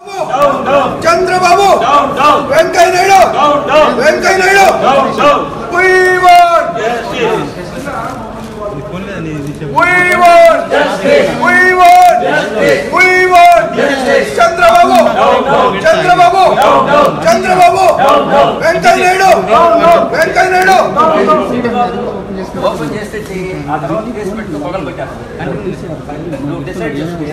Chandrababu Venkaiah Naidu Venkaiah Naidu We want We want We want We want Chandrababu Chandrababu Chandrababu Venkaiah Naidu Venkaiah Naidu open చేస్తే చెయ్యి. ఆ తర్వాత కేసు పెట్టుకో పగలు పెట్టారు నువ్వు డిసైడ్ చేసుకో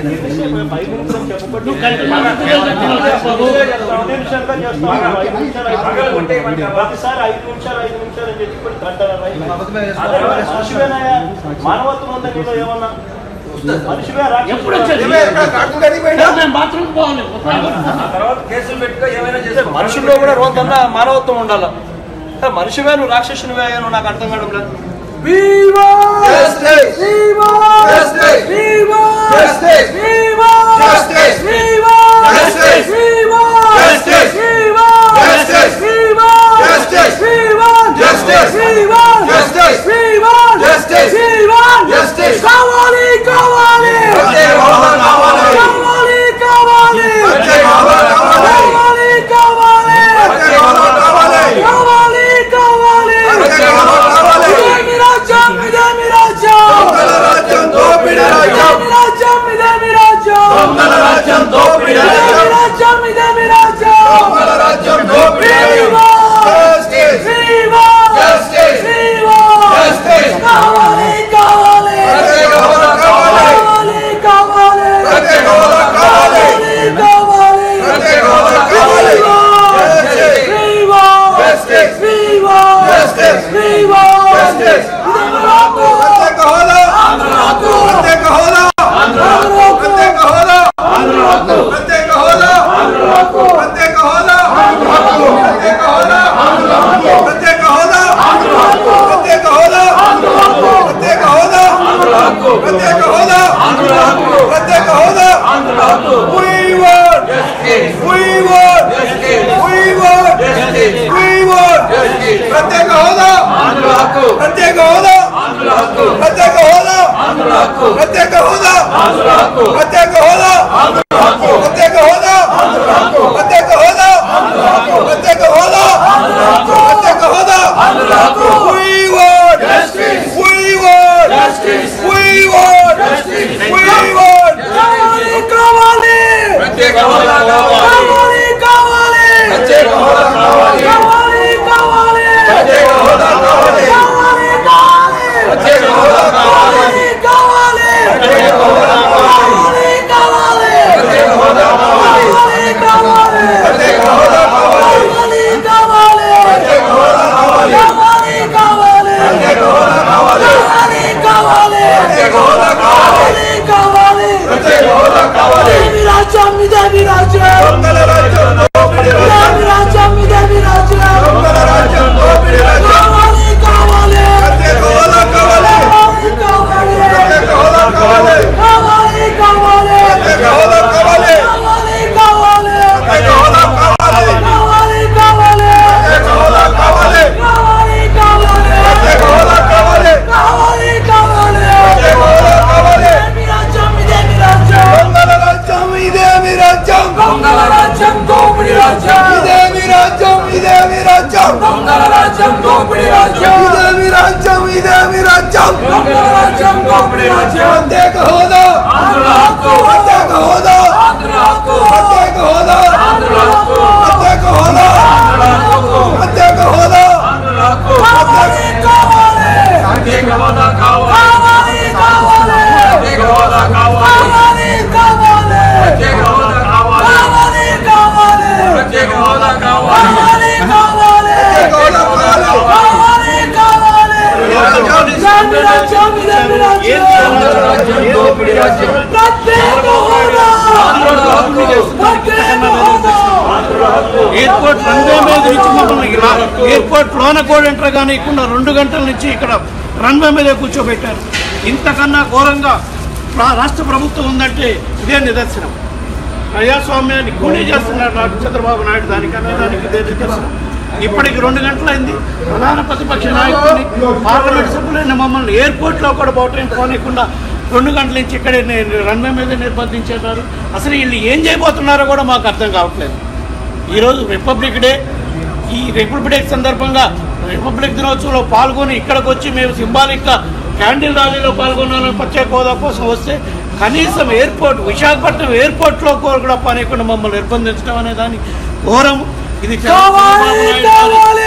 ప్రతిసారి ఐదు నిమిషాలు ఐదు నిమిషాలు అని చెప్పి కొన్ని గంటలు అదే మనిషివేనాయా మానవత్వం ఉందా నీలో ఏమన్నా మనిషివే ఎప్పుడు రాక్షసుడా? వచ్చేది? ఏమే ఇక్కడ కాటు గడికి పోయినా నేను బాత్రూమ్ పోవాలి ఆ తర్వాత కేసులు పెట్టుకో ఏమైనా చేసుకో మనుషుల్లో కూడా రోజన్నా మానవత్వం ఉండాలి మనిషివే నువ్వు రాక్షసునివే నువ్వు నాకు అర్థం కావడం లేదు Justice! Justice! Justice! Justice! Justice! Justice! Justice! Justice! Justice! Justice! Justice! Justice! కావాలి కావాలి అంతే కావాలి, కావాలి. కావాలి కావాలి అంతే కావాలి, కావాలి. కావాలి కావాలి అంతే కావాలి, కావాలి. కావాలి కావాలి అంతే కావాలి, కావాలి. ఇదేమి రాజ్యం ఇదేమి రాజ్యం దొంగల రాజ్యం, దోపిడీ రాజ్యం. ఇదేమి రాజ్యం ఇదేమి రాజ్యం దొంగల రాజ్యం, దోపిడీ ఇదేమి రాజ్యం. రాజ్యం ఇదేమి రాజ్యం దొంగల రాజ్యం, దోపిడీ రాజ్యం. Justice! వివా Justice! వివా Justice! కావాలి కావాలి అంతే కావాలి, కావాలి. కావాలి కావాలి అంతే కావాలి, కావాలి. కావాలి అంతే కావాలి, కావాలి. Justice! వివా Justice! వివా Justice! వివా Justice! ఇదేమి రాకు ప్రత్యేక హోదా ప్రత్యేక హోదా ప్రత్యేక హోదా ప్రత్యేక హోదా ప్రత్యేక హోదా ప్రత్యేక హోదా ప్రత్యేక హోదా ప్రత్యేక హోదా ప్రత్యేక హోదా ప్రత్యేక హోదా ప్రత్యేక హోదా We want We want We want We want ప్రత్యేక హోదా ప్రత్యేక హోదా ప్రత్యేక హోదా ప్రత్యేక హోదా ప్రత్యేక హోదా ప్రత్యేక హోదా ప్రత్యేక హోదా ప్రత్యేక హోదా ప్రత్యేక హోదా We want We want We want We want కావాలి కావాలి ప్రత్యేక హోదా కావాలి కావాలి ప్రత్యేక హోదా కావాలి కావాలి కావాలి ప్రత్యేక హోదా కావాలి కావాలి కావాలి ప్రత్యేక హోదా కావాలి కావాలి కావాలి ప్రత్యేక హోదా కావాలి కావాలి కావాలి ప్రత్యేక హోదా కావాలి కావాలి ప్రత్యేక హోదా కావాలి కావాలి కావాలి ప్రత్యేక హోదా కావాలి కావాలి ప్రత్యేక హోదా కావాలి కావాలి ప్రత్యేక హోదా కావాలి ఇదేమి రాజ్యం ఇదేమి రాజ్యం దొంగల రాజ్యం దోపిడీ రాజ్యం ఇదేమి రాజ్యం ఇదేమి రాజ్యం దొంగల రాజ్యం దోపిడీ రాజ్యం కావాలి కావాలి ప్రత్యేక హోదా కావాలి కావాలి ప్రత్యేక హోదా కావాలి కావాలి కావాలి ప్రత్యేక హోదా కావాలి కావాలి కావాలి ప్రత్యేక హోదా కావాలి కావాలి కావాలి ప్రత్యేక హోదా కావాలి కావాలి కావాలి ప్రత్యేక హోదా కావాలి కావాలి కావాలి ప్రత్యేక హోదా కావాలి ఇదేమి రాజ్యం ఇదేమి రాజ్యం దొంగల రాజ్యం ఇదేమి రాజ్యం దొంగల రాజ్యం దోపిడి రాజ్యం ఇదేమి రాజ్యం ఇదేమి రాజ్యం దొంగల రాజ్యం దోపిడి రాజ్యం ఇదేమి రాజ్యం ఇదేమి రాజ్యం దొంగల రాజ్యం దోపిడి రాజ్యం ప్రత్యేక హోదా ఆంధ్రుల హక్కు ప్రత్యేక హోదా ఆంధ్రుల హక్కు ప్రత్యేక హోదా ఆంధ్రుల హక్కు ప్రత్యేక హోదా ప్రత్యేక హోదా కావాలి కావాలి ప్రత్యేక హోదా కావాలి కావాలి కావాలి ప్రత్యేక హోదా కావాలి కావాలి కావాలి ప్రత్యేక హోదా కావాలి కావాలి కావాలి ప్రత్యేక హోదా కావాలి కావాలి కావాలి ప్రత్యేక హోదా కావాలి కావాలి కావాలి ఇదేమి రాజ్యం ఇదేమి రాజ్యం రాజ్యం దోపిడీ రాజ్యం ప్రత్యేక హోదా ప్రత్యేక హోదా ఎయిర్పోర్ట్ రన్వే మీద నుంచి మమ్మల్ని ఇలా ఎయిర్పోర్ట్ లోన కూడా ఎంటర్ కానికుండా రెండు గంటల నుంచి ఇక్కడ రన్వే మీద కూర్చోబెట్టారు ఇంతకన్నా ఘోరంగా రా- రాష్ట్ర ప్రభుత్వం ఉందంటే ఇదే నిదర్శనం ప్రజాస్వామ్యాన్ని కూలీ చేస్తున్నాడు నాడు చంద్రబాబు నాయుడు దానికన్నా దానికి ఇదే నిదర్శనం ఇప్పటికి రెండు గంటలైంది ప్రధాన ప్రతిపక్ష నాయకుడిని పార్లమెంట్ సభ్యులైన మమ్మల్ని ఎయిర్పోర్ట్లో కూడా పోవటం పోనీయకుండా రెండు గంటల నుంచి ఇక్కడే నే- రన్వే మీద నిర్బంధించేశారు అసలు వీళ్ళు ఏం చేయబోతున్నారో కూడా మాకు అర్థం కావట్లేదు ఈరోజు రిపబ్లిక్ డే ఈ రిపబ్లిక్ డే సందర్భంగా రిపబ్లిక్ దినోత్సవంలో పాల్గొని ఇక్కడికి వచ్చి మేము సింబాలిక్గా క్యాండిల్ ర్యాలీలో పాల్గొనాలని ప్రత్యేక హోదా కోసం వస్తే కనీసం ఎయిర్పోర్ట్ విశాఖపట్నం ఎయిర్పోర్ట్లో కూడా పనికుండా మమ్మల్ని నిర్బంధించడం అనే దాన్ని ఘోరం ఇది కావాలి కావాలి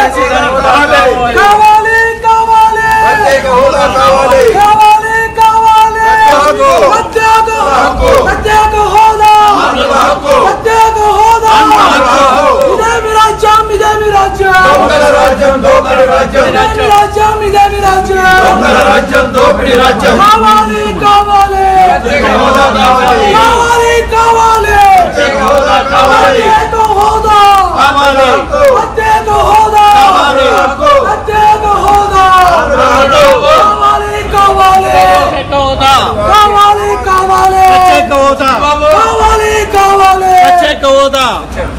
కావాలి కావాలి ప్రత్యేక హోదా కావాలి కావాలి కావాలి హక్కు. ప్రత్యేక హక్కు. ప్రత్యేక హోదా హక్కు. ప్రత్యేక హోదా హక్కు. ఇదే మీ రాజ్యం ఇదే మీ రాజ్యం దొంగల రాజ్యం దోపిడి రాజ్యం ఇదే మీ రాజ్యం ఇదే మీ రాజ్యం దొంగల రాజ్యం దోపిడి రాజ్యం కావాలి కావాలి ప్రత్యేక హోదా కావాలి కావాలి కావాలి ప్రత్యేక హోదా కావాలి ప్రత్యేక హోదా కావాలి ప్రత్యేక హోదా కావాలి. హక్కు. ప్రత్యేక హోదా హక్కు. కావాలి కావాలి ప్రత్యేక హోదా కావాలి కావాలి ప్రత్యేక హోదా కావాలి కావాలి ప్రత్యేక హోదా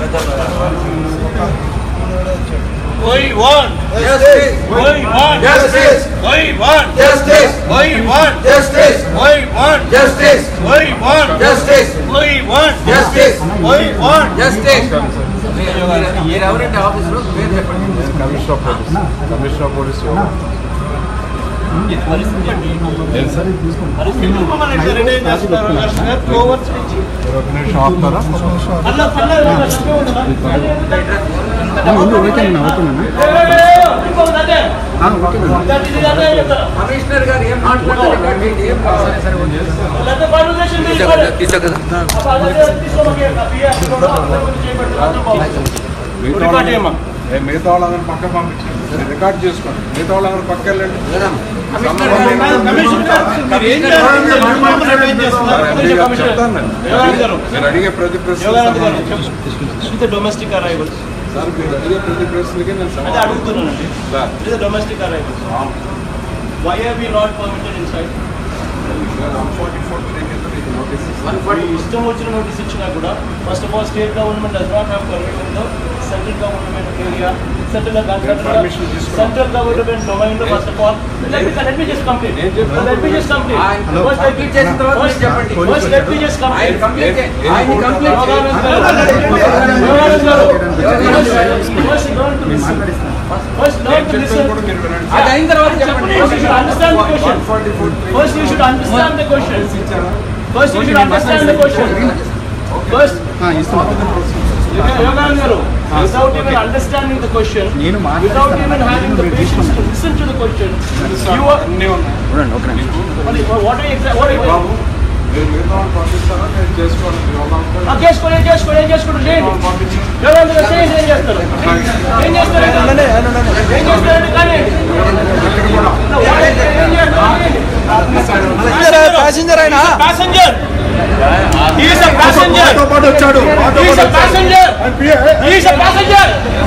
We want, Justice we want, Justice we want, Justice we want, Justice we want, Justice we want, Justice we want, Justice we want. Justice ఎవరంటే ఆఫీసులో పేరు చెప్పండి commissioner of police commissioner of police ఎందుకు మమ్మల్ని ఇట్లా రిటైన్ చేస్తున్నారు? హర్ష్ గారు, కోవర్స్ నుంచి. ఒక నిమిషం ఆపుతారా అలా పల్లె తప్పే ఉండదా? ఇంకొకటి అదే. ఇది అదే చెప్తారా? కమిషనర్ గారు ఏం మాట్లాడతారు మీకు ఏం కావాలి సరే లేకపోతే conversation తీసుకోండి. అప్పుడు అదే తీసుకోమని చెప్పి, ఆ పిఏ కూడా అభివృద్ధి చేయబడింది. అందరూ బాగుంది. మిగతా వాళ్ళని- ఏ మిగతా వాళ్ళందరూ పక్క పంపించండి రికార్డ్ చేసుకోండి మిగతా వాళ్ళందరూ పక్క వెళ్ళండి కమిషనర్ కమిషన్ గారు, మీరు ఏం చేయాలి? మమ్మల్ని రిటైన్ చేస్తున్నారు. రెడ్డి గారు కమిషనర్. చెప్తాను నేను. యోగానంద్ గారు. మీరు అడిగే ప్రతి ప్రశ్న యోగానంద్ గారు, చెప్పు. ఇది డొమెస్టిక్ అరైవల్స్ సార్ మీరు అడిగే ప్రతి ప్రశ్నకి నేను అదే సమాధానం అడుగుతున్నానండి సార్, ఇది domestic arrivals why are we not permitted inside sir, 144 three కింద మీకు నోటీస్ ఇస్తాను. ఈ ఇష్టం వచ్చిన నోటీస్ ఇచ్చినా కూడా first of all state government does not have permission the central government area central permission తీసుకున్నాం. సెంట్రల్ గవర్నమెంట్ డొమైన్ లో first of all let me let me just complete ఏం చెప్పారు? లెట్ మీ జస్ట్ కంప్లీట్ ఆయన complete చేసిన తర్వాత మీరు చెప్పండి first let me just ఆయన కంప్లీట్ కంప్లీట్ చే- ఏం- ఆయన ఏం complete court first learn to listen first learn to చెప్పాను లిసన్ కూడా మీరు వినండి అది అయిన తర్వాత చెప్పండి First you should understand the question. 144 three First you should understand the question. ఇచ్చారా First you should understand the question. First, Yoganand garu, without even understanding the question, without even having the patience to listen to the question, you are. అన్నీ ఉన్నాయి What what are you exa- what are you? బాబు మీరు మిగతా వాళ్ళని పంపిస్తారా నేను చేసుకోవాలి మీరు ఆ, వాళ్ళంతా చేసుకోండి ఏం చేసుకోండి ఏం చేసుకోండి చేయండి పంపించండి యోగానంద్ గారు చేయండి ఏం చేస్తారు ఏం చేస్తారండి ఏం చేస్తారండి కానీ ఏం చేస్తారు ప్యాసింజర్ అయినా ప్యాసింజర్ ఈస్ అ ప్యాసింజర్ పాటు వచ్చాడు is a passenger is a passenger